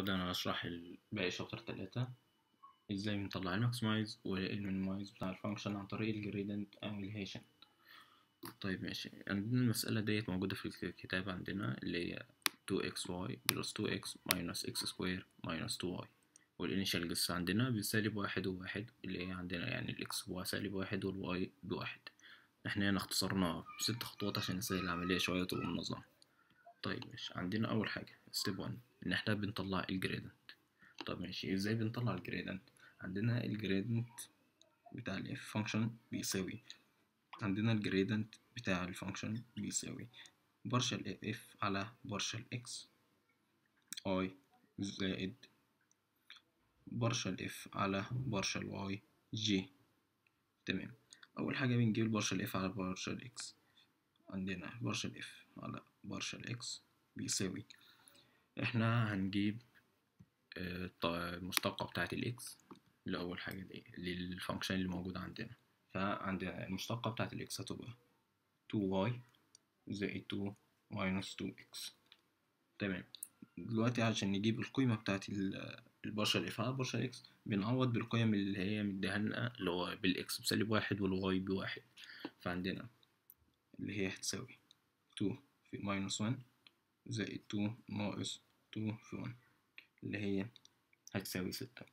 النهاردة أنا هشرح ال- باقي شابتر تلاتة ازاي بنطلع الماكسمايز والمينيمايز بتاع الفانكشن عن طريق الجريدنت أو الهيشن طيب ماشي عندنا المسألة ديت موجودة في الكتاب عندنا اللي هي 2xy بلس 2x minus x square minus 2y والانيشال جس عندنا بسالب واحد وواحد اللي هي عندنا يعني الاكس هو سالب واحد والواي بواحد احنا هنا اختصرناها بست خطوات عشان نسهل العملية شوية وتبقى منظمة طيب ماشي عندنا أول حاجة ستيب 1 إن احنا بنطلع الجريدنت طب ماشي ازاي بنطلع الجريدنت عندنا الجريدنت بتاع الاف فانكشن بيساوي عندنا الجريدنت بتاع الفانكشن بيساوي بارشل اف على بارشل اكس اي زائد بارشل اف على بارشل واي جي تمام اول حاجه بنجيب البارشل اف على بارشل اكس عندنا بارشل اف على بارشل اكس بيساوي احنا هنجيب آه، الط- المشتقة بتاعة الإكس لأول حاجة دي للفانكشن اللي موجودة عندنا فعندنا المشتقة بتاعة الإكس هتبقى 2y زائد 2 minus 2x تمام دلوقتي عشان نجيب القيمة بتاعة البارشل اف على بارشل اكس بنعوض بالقيم اللي هي مديها لنا اللي هو بالإكس بسالب واحد والواي بواحد فعندنا اللي هي هتساوي 2 في minus 1 زائد 2 ناقص 2 في 1 اللي هي هتساوي ستة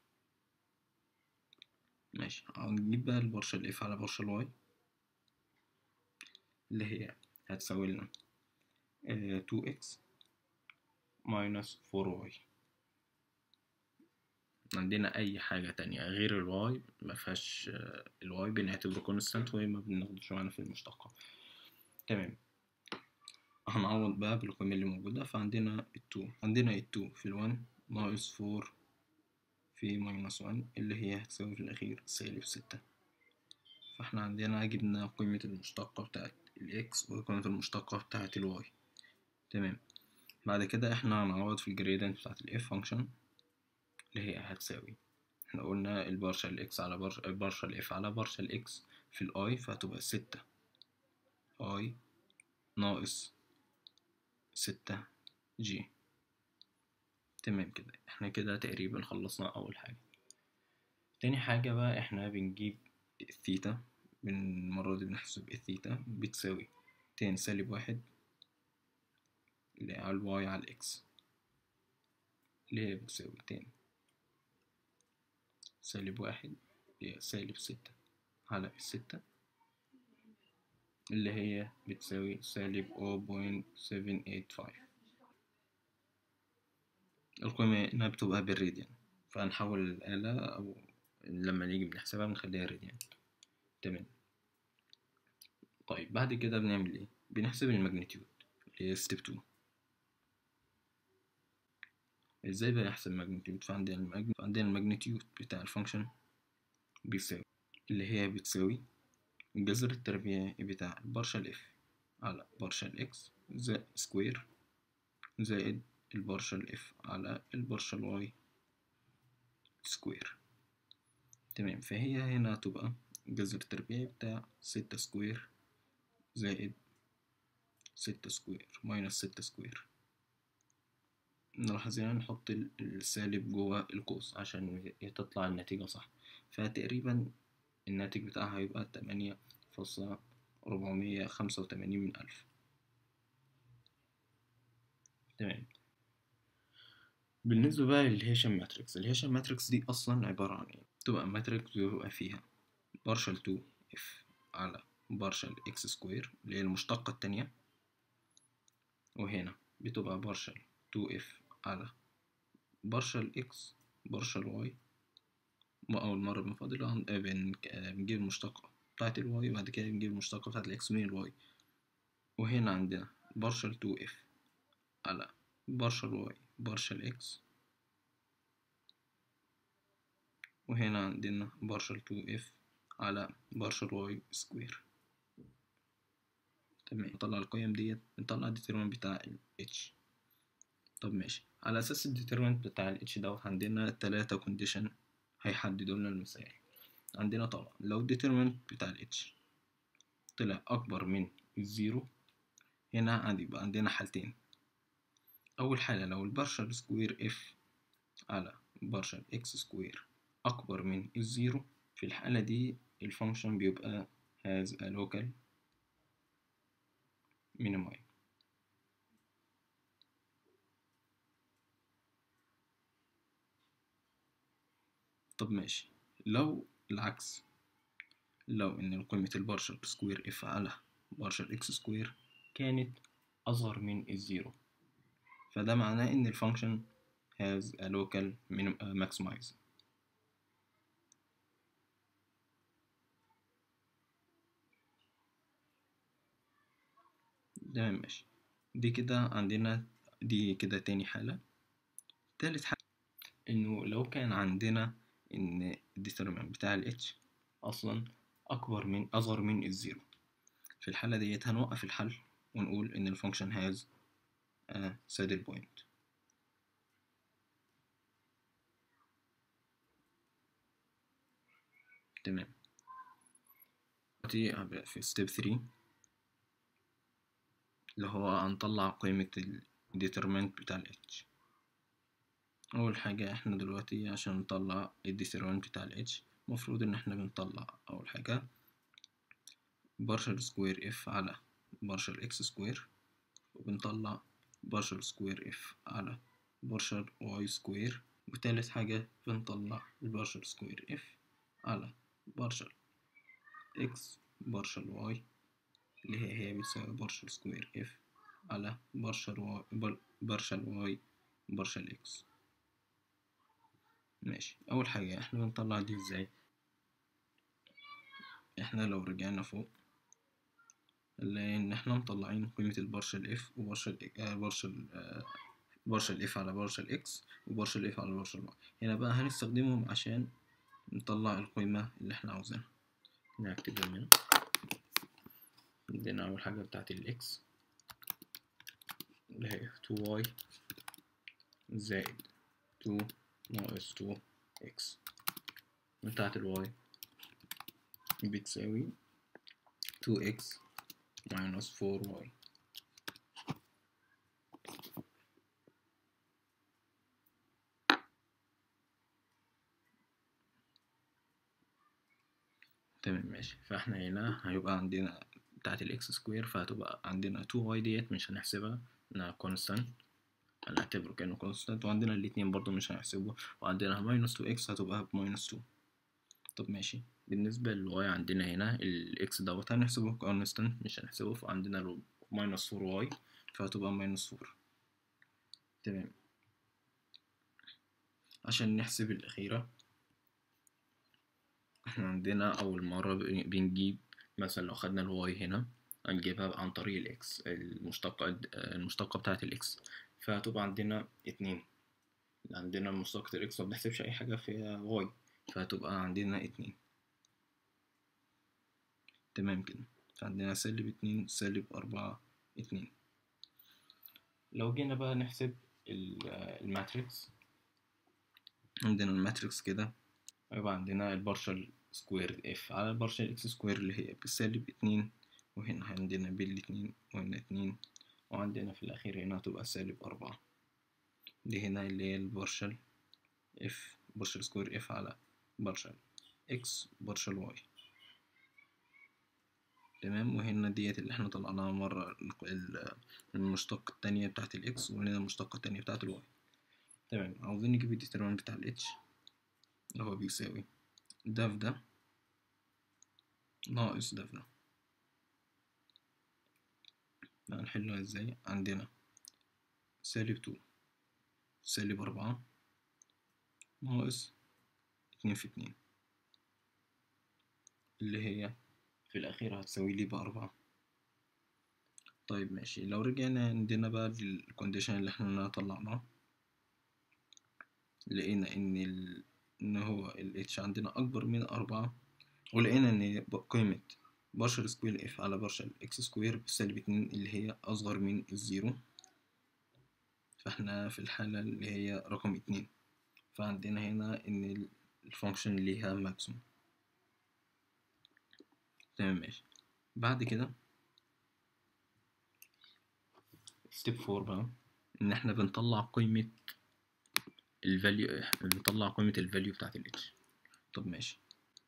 ماشي هنجيب بقى البارشل اف على بارشل واي اللي هي هتساوي لنا تو اكس ماينس فور واي عندنا أي حاجة تانية غير الواي مفيهاش آه، الواي بنعتبره كونستانت وما بناخدوش معانا في المشتقة تمام هنعوض بقى بالقيمة اللي موجودة فعندنا التو عندنا التو في الوان ناقص فور في ماينس وان اللي هي هتساوي في الأخير سالب ستة فاحنا عندنا جبنا قيمة المشتقة بتاعت الإكس وقيمة المشتقة بتاعت الواي تمام بعد كده احنا هنعوض في الجريدنت بتاعت الإف فانكشن اللي هي هتساوي احنا قلنا البارشل إكس على بارش البارشل إف على بارشل إكس في الأي فهتبقى ستة أي ناقص ستة جي تمام كده احنا كده تقريبا خلصنا أول حاجة تاني حاجة بقى احنا بنجيب الثيتا من المرة دي بنحسب الثيتا بتساوي تان سالب واحد اللي هي على الواي على الإكس اللي هي بتساوي تان سالب واحد اللي هي سالب ستة على الستة اللي هي بتساوي سالب 0.785 القيمة هنا بتبقى بالراديان فهنحول الآلة أو لما نيجي بنحسبها بنخليها راديان تمام طيب بعد كده بنعمل ايه بنحسب الماجنتيود اللي هي ستيب 2 ازاي بقى نحسب الماجنتيود فعندنا الماجن... فعندنا الماجنتيود بتاع الفانكشن بيساوي اللي هي بتساوي الجذر التربيعي بتاع البارشل اف على بارشل اكس زائد سكوير زائد البارشل اف على البارشل واي سكوير تمام فهي هنا هتبقى الجذر التربيعي بتاع ستة سكوير زائد ستة سكوير ماينس ستة سكوير نلاحظ هنا نحط ال- السالب جوه القوس عشان ي- تطلع النتيجة صح فتقريبا الناتج بتاعها هيبقى تمانية فاصلة ربعمية خمسة وتمانين من ألف تمام بالنسبة بقى للهيشن ماتريكس الهيشن ماتريكس دي أصلا عبارة عن إيه؟ تبقى ماتريكس بيبقى فيها بارشل 2 اف على بارشل اكس سكوير اللي هي المشتقة التانية وهنا بتبقى بارشل 2 اف على بارشل اكس بارشل واي أول مرة بنفضل عن- آه، بن- آه، بنجيب المشتقة بتاعت الواي وبعد كده بنجيب المشتقة بتاعت الاكس من الواي وهنا عندنا بارشل 2 اف على بارشل واي بارشل اكس وهنا عندنا بارشل 2 اف على بارشل واي سكوير تمام نطلع القيم ديت نطلع الديترمنت بتاع ال h طب ماشي على اساس الديترمنت بتاع ال h دوت عندنا تلاتة كونديشن هيحددوا لنا المسائل عندنا طبعا لو الديترمنت بتاع ال h طلع اكبر من الزيرو هنا عندي يبقى عندنا حالتين اول حالة لو البارشل سكوير اف على بارشل اكس سكوير أكبر من الزيرو في الحالة دي الفانكشن بيبقى has a local minimum طب ماشي لو العكس لو ان قيمة البارشل سكوير اف على بارشل اكس سكوير كانت اصغر من الزيرو فده معناه ان الفانكشن has a local minimum uh, maximize تمام ماشي دي كده عندنا دي كده تاني حالة تالت حالة انه لو كان عندنا ان الديترمنت بتاع ال h اصلا اكبر من اصغر من الزيرو في الحالة ديت هنوقف الحل ونقول ان الفانكشن has a saddle point تمام دلوقتي هبدأ في ستيب 3 اللي هو هنطلع قيمة ال determinant بتاع ال h أول حاجة احنا دلوقتي عشان نطلع ال determinant بتاع ال h المفروض إن احنا بنطلع أول حاجة partial square f على partial x square وبنطلع partial square f على partial y square وتالت حاجة بنطلع ال partial square f على partial x partial y اللي هي هي بتساوي partial square f على partial y partial y partial x ماشي أول حاجة احنا بنطلع دي ازاي احنا لو رجعنا فوق نلاقي ان احنا مطلعين قيمة البارشل اف وبارشل بارشل بارشل اف على بارشل اكس وبارشل اف على بارشل واي هنا بقى هنستخدمهم عشان نطلع القيمة اللي احنا عاوزينها نكتبها هنا عندنا أول حاجة بتاعت الإكس اللي هي 2y زائد 2 ناقص 2x بتاعت الواي بتساوي 2x minus 4y تمام ماشي فاحنا هنا هيبقى عندنا بتاعت الاكس سكوير فهتبقى عندنا 2y ديت مش هنحسبها انها كونستانت هنعتبره كأنه كونستانت وعندنا الاتنين برضو مش هنحسبه وعندنا ماينس 2x هتبقى بماينس 2 طب ماشي بالنسبة للواي عندنا هنا الاكس دوت هنحسبه كونستانت مش هنحسبه فعندنا ماينس 4y فهتبقى ماينس 4 تمام عشان نحسب الأخيرة احنا عندنا أول مرة بنجيب مثلا لو خدنا الواي هنا هنجيبها عن طريق الاكس المشتقة المشتقة بتاعة الاكس فهتبقى عندنا اتنين عندنا مشتقة الاكس مبنحسبش أي حاجة فيها واي فهتبقى عندنا اتنين تمام كده فعندنا سالب اتنين سالب أربعة اتنين لو جينا بقى نحسب الماتريكس عندنا الماتريكس كده هيبقى عندنا البارشل سكوير اف على البارشل اكس سكوير اللي هي بسالب اتنين وهنا عندنا بالاتنين وهنا اتنين وعندنا في الأخير هنا هتبقى سالب أربعة دي هنا اللي هي البارشل اف بارشل سكوير اف على بارشل اكس بارشل واي تمام وهنا ديت اللي احنا طلعناها مرة المشتقة التانية بتاعت الاكس وهنا المشتقة التانية بتاعت الواي تمام عاوزين نجيب الديترمنت بتاع الاتش اللي هو بيساوي ده في ده ناقص ده في ده هنحلها ازاي عندنا سالب تو سالب أربعة ناقص اتنين في اتنين اللي هي في الأخير هتساوي لي بأربعة طيب ماشي لو رجعنا عندنا بقى للكونديشن اللي احنا طلعناه لقينا ان ال... ان هو ال h عندنا اكبر من أربعة ولقينا ان قيمة بارشل سكوير اف على بارشل اكس سكوير بسالب اتنين اللي هي اصغر من الزيرو فاحنا في الحالة اللي هي رقم اتنين فعندنا هنا ان الفانكشن ليها ماكسيموم تمام ماشي بعد كده ستيب فور بقى ان احنا بنطلع قيمة الفاليو بنطلع قيمة الفاليو بتاعت ال h طب ماشي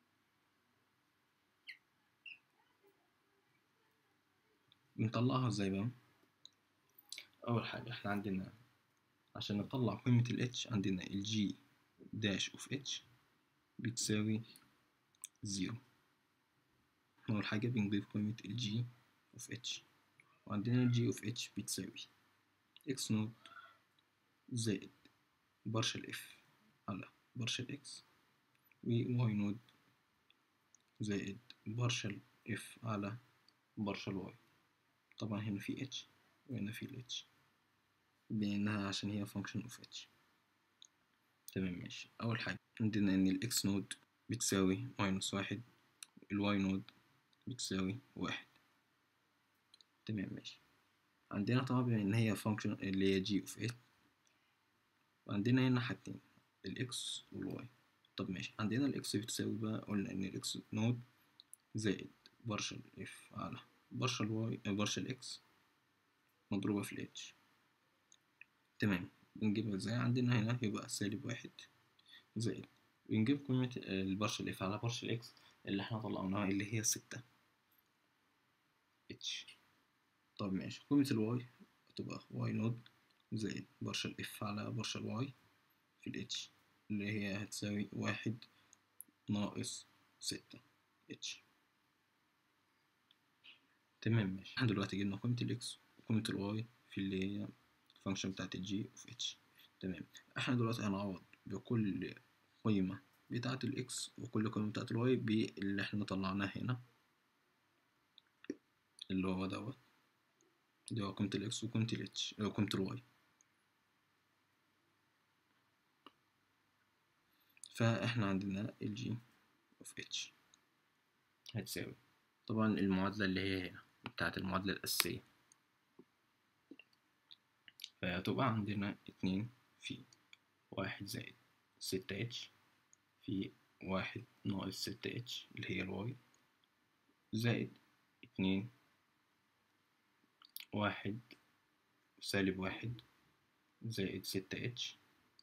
بنطلعها ازاي بقى أول حاجة احنا عندنا عشان نطلع قيمة ال h عندنا ال g داش اوف h بتساوي زيرو أول حاجة بنضيف قيمة ال g اوف h وعندنا ال g اوف h بتساوي x نوت زائد بارشل اف على بارشل اكس و واي نود زائد بارشل اف على بارشل واي طبعا هنا في اتش وهنا في الاتش بأنها عشان هي function of h تمام ماشي أول حاجة عندنا إن الإكس نود بتساوي ماينس واحد الواي نود بتساوي واحد تمام ماشي عندنا طبعا بما إن هي function اللي هي g of h وعندنا هنا حاجتين الإكس والواي طب ماشي عندنا الإكس بتساوي بقى قلنا إن الإكس نود زائد بارشل اف على بارشل واي بارشل إكس مضروبة في الاتش تمام بنجيبها ازاي عندنا هنا يبقى سالب واحد زائد بنجيب قيمة البارشل اف على بارشل اكس اللي احنا طلعناها اللي هي ستة اتش طب ماشي قيمة الواي هتبقى واي نود زائد بارشل اف على بارشل واي في الاتش اللي هي هتساوي واحد ناقص ستة اتش تمام ماشي احنا دلوقتي جبنا قيمة الاكس وقيمة الواي في اللي هي الفانكشن بتاعت الجي اوف اتش تمام احنا دلوقتي هنعوض بكل قيمة بتاعة الاكس وكل قيمة بتاعة الواي باللي احنا طلعناه هنا اللي هو دوت اللي هو قيمة الاكس وقيمة الاتش قيمة الواي فاحنا عندنا الجي اوف اتش هتساوي طبعا المعادلة اللي هي هنا بتاعة المعادلة الأساسية فهتبقى عندنا اتنين في واحد زائد ستة اتش في واحد ناقص ستة اتش اللي هي الواي زائد اتنين واحد سالب واحد زائد ستة اتش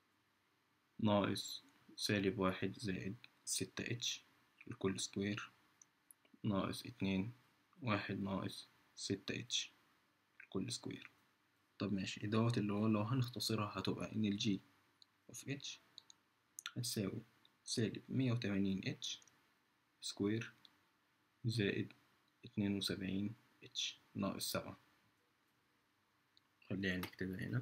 ناقص سالب واحد زائد ستة اتش الكل سكوير ناقص اتنين واحد ناقص ستة اتش الكل سكوير طب ماشي دوت اللي هو لو هنختصرها هتبقى ان الجي اوف اتش هتساوي سالب مية وتمانين اتش سكوير زائد اتنين وسبعين اتش ناقص سبعة خلينا نكتبها هنا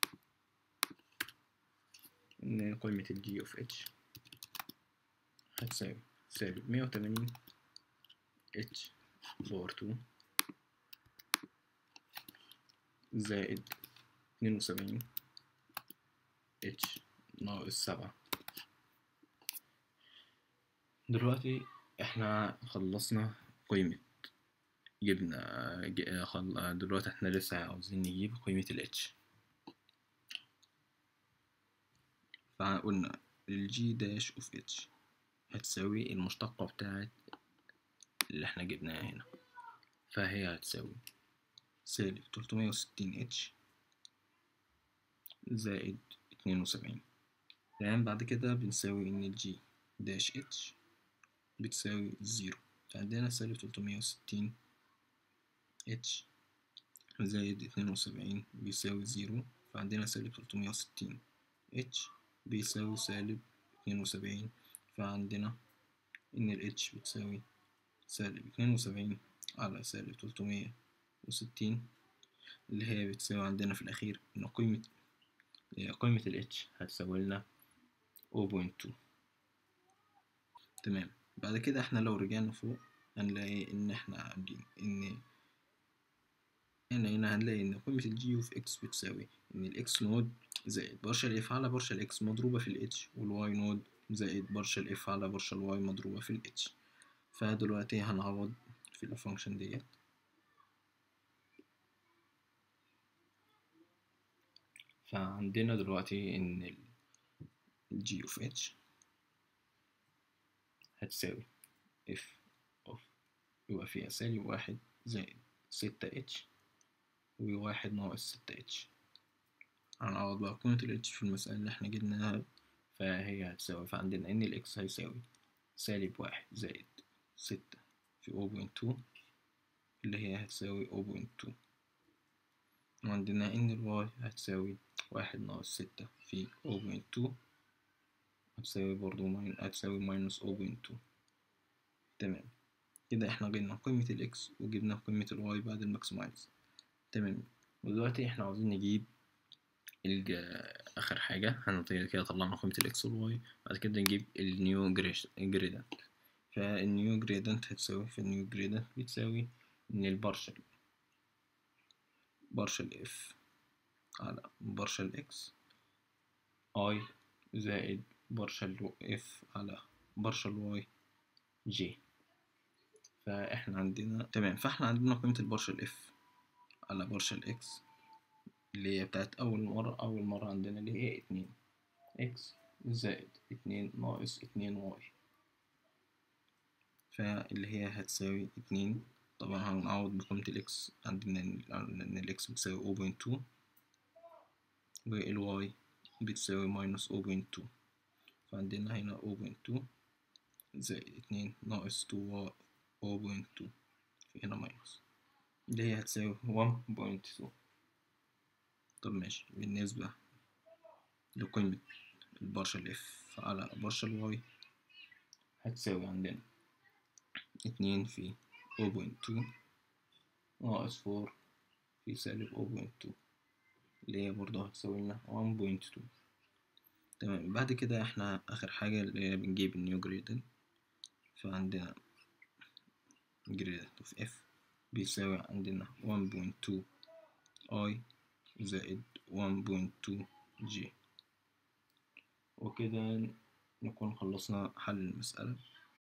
إن قيمة الجي اوف اتش هتساوي سالب مية وتمانين اتش باور تو زائد اتنين وسبعين اتش ناقص سبعة دلوقتي احنا خلصنا قيمة جبنا ج- خل... دلوقتي احنا لسه عاوزين نجيب قيمة ال h فقلنا ال g داش اوف h هتساوي المشتقة بتاعت اللي احنا جبناها هنا فهي هتساوي سالب تلتمية وستين اتش زائد اتنين وسبعين تمام بعد كده بنساوي ان الجي داش اتش بتساوي زيرو فعندنا سالب تلتمية وستين اتش زائد اتنين وسبعين بيساوي زيرو فعندنا سالب تلتمية وستين اتش بيساوي سالب اتنين وسبعين فعندنا ان ال اتش بتساوي سالب اتنين وسبعين على سالب تلتمية وستين اللي هي بتساوي عندنا في الأخير إن قيمة قيمة ال h هتساوي لنا 0.2 تمام بعد كده احنا لو رجعنا فوق هنلاقي إن احنا عاملين إن هنا هنا هنلاقي إن قيمة ال g of x بتساوي إن ال x نود زائد بارشل f على بارشل x مضروبة في ال h وال y نود زائد بارشل f على بارشل y مضروبة في ال h فدلوقتي هنعوض في الفانكشن ديت فعندنا دلوقتي إن ال g of h هتساوي f of يبقى فيها سالب واحد زائد ستة h وواحد ناقص ستة h هنعوض بقى قيمة ال h في المسألة اللي احنا جبناها فهي هتساوي فعندنا ان ال x هيساوي سالب واحد زائد ستة في 0.2 اللي هي هتساوي 0.2 وعندنا ان ال y هتساوي واحد ناقص ستة في 0.2 هتساوي برضو ماين هتساوي ماينس 0.2 تمام كده احنا جبنا قيمة ال x وجبنا قيمة ال y بعد الماكسمايز تمام ودلوقتي احنا عاوزين نجيب الج... آخر حاجة هنطير كده طلعنا قيمة ال x وال y بعد كده نجيب النيو جريدنت فالنيو جريدنت هتساوي فالنيو جريدنت بتساوي إن البارشل بارشل اف على بارشل اكس اي زائد بارشل اف على بارشل واي جي فاحنا عندنا تمام فاحنا عندنا قيمة البارشل اف على بارشل اكس اللي هي بتاعت أول مرة أول مرة عندنا اللي هي اتنين اكس زائد اتنين ناقص اتنين واي فاللي هي هتساوي اتنين طبعا هنعوض بقيمة الإكس عندنا إن الإكس بتساوي أو بوينت تو والواي بتساوي ماينس أو بوينت تو فعندنا هنا أو بوينت تو زائد اتنين ناقص تو أو بوينت تو في هنا ماينس اللي هي هتساوي ون بوينت تو طب ماشي بالنسبة لقيمة البارشل اف على بارشل واي هتساوي عندنا اتنين في 0.2 ناقص فور في سالب 0.2 اللي هي برضه هتساوي لنا 1.2 تمام بعد كده احنا آخر حاجة اللي هي بنجيب النيو جريدنت فعندنا جريدنت اوف اف بيساوي عندنا 1.2 اي زائد 1.2 جي وكده نكون خلصنا حل المسألة